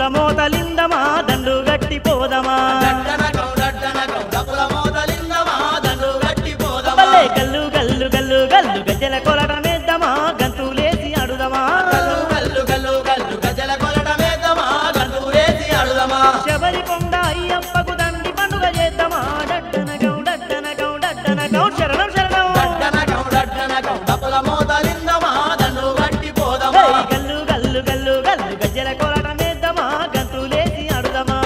మోతలిందమా దండు గట్టి పోదమా దట్టనకం దట్టనకం డప్పుల మోతలిందమా దండు గట్టి పోదమా భలే గల్లు గల్లు గల్లు గల్లు గజ్జల కొలటమేద్దామా గంతులేసి అడుదమా గల్లు గల్లు గల్లు గల్లు గజల కొలటమేద్దామా గంటూరేసి అడుదమా శబరి కొండ అయ్యప్పకు దండి పండుగ చేద్దామా డడ్డనగం డడ్డనగం డడ్డనగం శరణం శరణం దట్టనకం దట్టనకం డప్పుల మోతలిందమా దండు గట్టి పోదమా హే, గల్లు గల్లు గల్లు గల్లు గజ్జల కొలటమేద్దామా గంతులేసి అడుదమా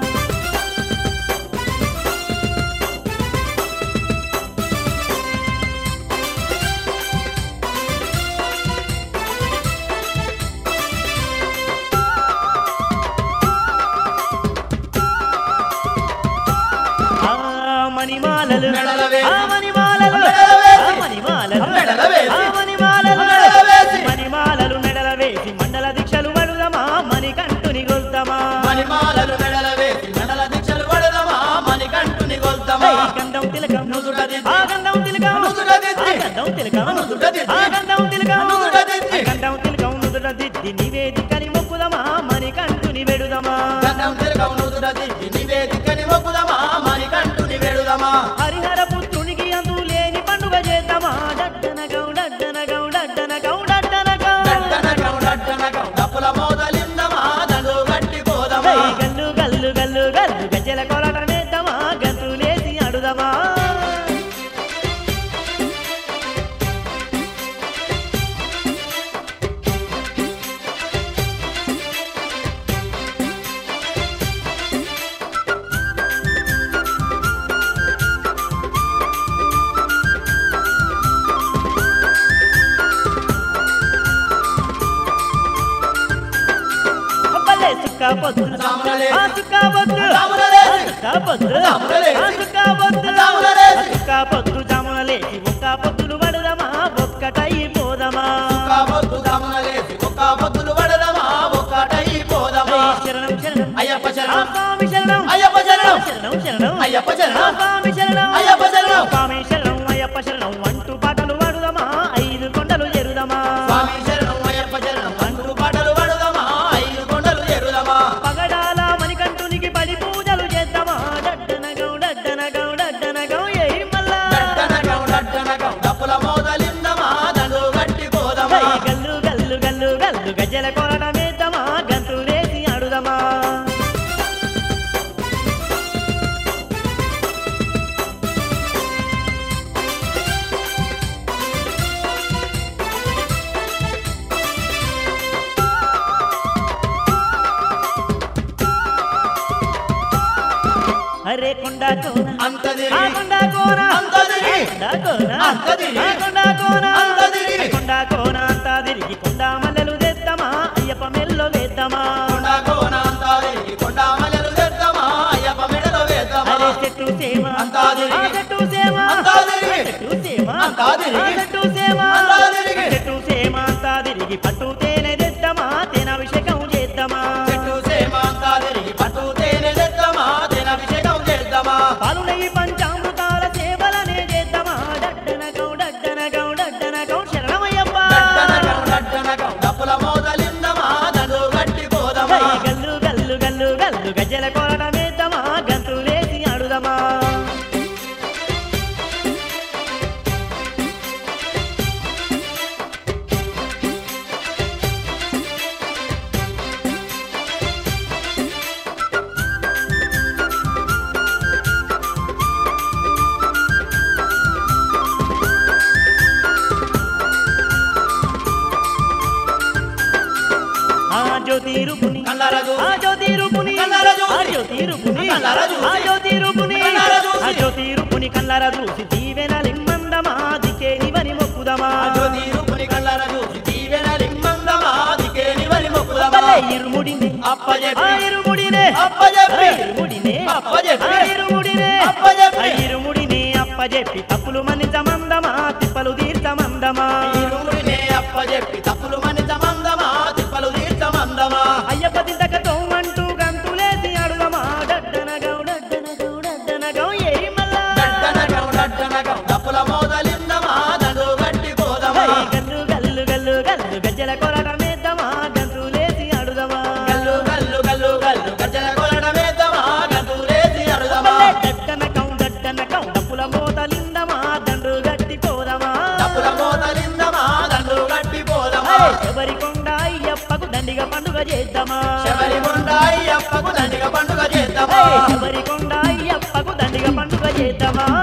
ఆ మణిమాలలు మెడల వేసి. ఆ మణిమాలలు మెడల వేసి. ఆ మణిమాలలు మెడల వేసి. ఆ మణిమాలలు మెడల వేసి. మణిమాలలు మెడల వేసి మండల దీక్షలు వడుదమా మణికంఠుని గొల్దమా మణిమాలలు మెడల వేసి మెడల దీక్షలు పడదమా మణికంఠుని గొల్తమా ఏయ్ గంధం తిలకం నుదుట దిద్ది. ఆ గంధం తిలకం నుదుట దిద్ది. ఆ గంధం తిలకం నుదుట దిద్ది. ఆ గంధం తిలకం నుదుట దిద్ది. ఆ గంధం తిలకం నుదుట దిద్ది నివేదికని మొక్కుదమా మణికంఠుని వెడుదమా గంధం తిరగం నుదుట దిద్ది నివేదికని మొక్కుదమా మణికంఠుని వేడుదమా హరిహర పుత్రునికి అందు లేని పండుగ చేద్దామా డడ్డనగం డడ్డనగం డడ్డనగం డడ్డనగం దట్టనకం దట్టనకం డప్పుల మోదలిందమా దండు గట్టి పోదమా ఏయ్ గల్లు గల్లు గల్లు గల్లు గజ్జల కొలటమేద్దామా గంతులేసి అడుదమా అబ్బలే సుక్క పొద్దు సాములలే. ఆ సుక్క పొద్దు సాములలే. ఆ సుక్క పొద్దు సాములలే. ఆ సుక్క పొద్దు సాములలే. ఆ సుక్క పొద్దు జాములలేసి ఒక్క పొద్దులు పడదమా ఒక్కటై పోదమా ఒక్క పొద్దు దమనలేసి ఒక్క పొద్దులు పడదమా ఒక్కటై పోదమా ఏయ్ శరణం శరణం అయ్యప్ప ఆ శరణం స్వామి శరణం అయ్యప్ప శరణం శరణం శరణం అయ్యప్ప శరణం. ఆ స్వామి శరణం అయ్యప్ప శరణం. స్వామి శరణం అయ్యప్ప శరణం అంటూ పాటలు పాడుదమా ఐదు కొండలు ఎరుదమా స్వామి శరణం అయ్యప్ప శరణం అంటూ పాటలు పడదమా ఐదు కొండలు ఎరుదమా పగడాల మణికంఠునికి పడి పూజలు చేద్దామా డడ్డనగం డడ్డనగం డడ్డనగం ఏ మల్లా దట్టనకం దట్టనకం డప్పుల మోదలిందమా దండు గట్టి పోదమా ఏయ్ గల్లు గల్లు గల్లు గల్లు గజ్జల కొరటమేద్దామా గంతులేసి ఆడుదమా అరే కొండ కోన అంత ఆ తిరిగి కొండ కోన అంత తిరిగి కొండ కోన అంత తిరిగి. ఆ కొండ కోన అంత తిరిగి. కొండ కోన అంతా తిరిగి కొండ మల్లెలు తెద్దామా అయ్యప్ప మెల్లో వేద్దామా కొండ కోన అంతా తిరిగి కొండ మల్లెలు తెద్దామా అయ్యప్ప మెడలో వేద్దామా అరే చెట్టు సేమ అంతా తిరిగి. ఆ చెట్టు సేమ అంతా తిరిగి. చెట్టు సేమ అంతా తిరిగి. ఆ చెట్టు సేమ అంతా తిరిగి. చెట్టు సేమ అంతా తిరిగి పట్టు తేనె తెద్దామా తేనభిషేకం చేద్దామా చెట్టు సేమ అంతా తిరిగి పట్టు తేనె తెద్దామా తేనభిషేకం చేద్దామా పాలు నెయ్యి పంచామృతాల సేవలనే చేద్దామా డడ్డనగం డడ్డనగం డడ్డనగం శరణమయ్యప్ప దట్టనకం దట్టనకం డప్పుల మోదలిందమా దండు గట్టి పోదమా ఏయ్ గల్లు గల్లు గల్లు గల్లు గజ్జల కొరటమేద్దామా గంతులేసి ఆడుదమా ఆ జ్యోతి రూపుని కళ్ళారా చూసి. ఆ జ్యోతి రూపుని కళ్ళారా చూసి. ఆ జ్యోతి రూపుని కళ్ళారా చూసి. ఆ జ్యోతి రూపుని కళ్ళారా చూసి. ఆ జ్యోతి రూపుని కళ్ళారా చూసి దీవెన లిమ్మందమా దికే నివని మొక్కుదమా జ్యోతి రూపుని కళ్ళార చూసి దీవెన లింగందమా దికేని వరి మొక్కుదమా భలే ఇరుముడిని అప్పజెప్పి. ఆ ఇరుముడినే అప్పజెప్పి. ఆ ఇరుముడినే అప్పజెప్పి. ఆ ఇరుముడినే అప్పజెప్పి. ఆ ఇరుముడిని అప్పజెప్పి తప్పులు మన్నించమందమా తిప్పలు తీర్చమందమా ఈరుడినే అప్పజెప్పి తప్పులు మనిత మందమా తిప్పలు తీర్థమందమా అయ్యప్ప తింతకతో అంటూ గంతులేసి అడుగమా డడ్డనగం డడ్డనగం డడ్డనగం ఏ మల్లా దట్టనకం దట్టనకం డప్పుల మోదలిందమా దండు గట్టి పోదమా హై, గల్లు గల్లు గల్లు గల్లు గజ్జల కొరటమేద్దామా గంతులేసి అడుదమా గల్లు గల్లు గల్లు డప్పుల మోతలిందమా దండు గట్టి పోదమా హే! శబరికొండ అయ్యప్పకు దండిగా పండుగ చేద్దామా శబరి కొండ అయ్యప్పకు దండిగ పండుగ హే! చేద్దామా శబరికొండ అయ్యప్పకు దండిగా పండుగ చేద్దామా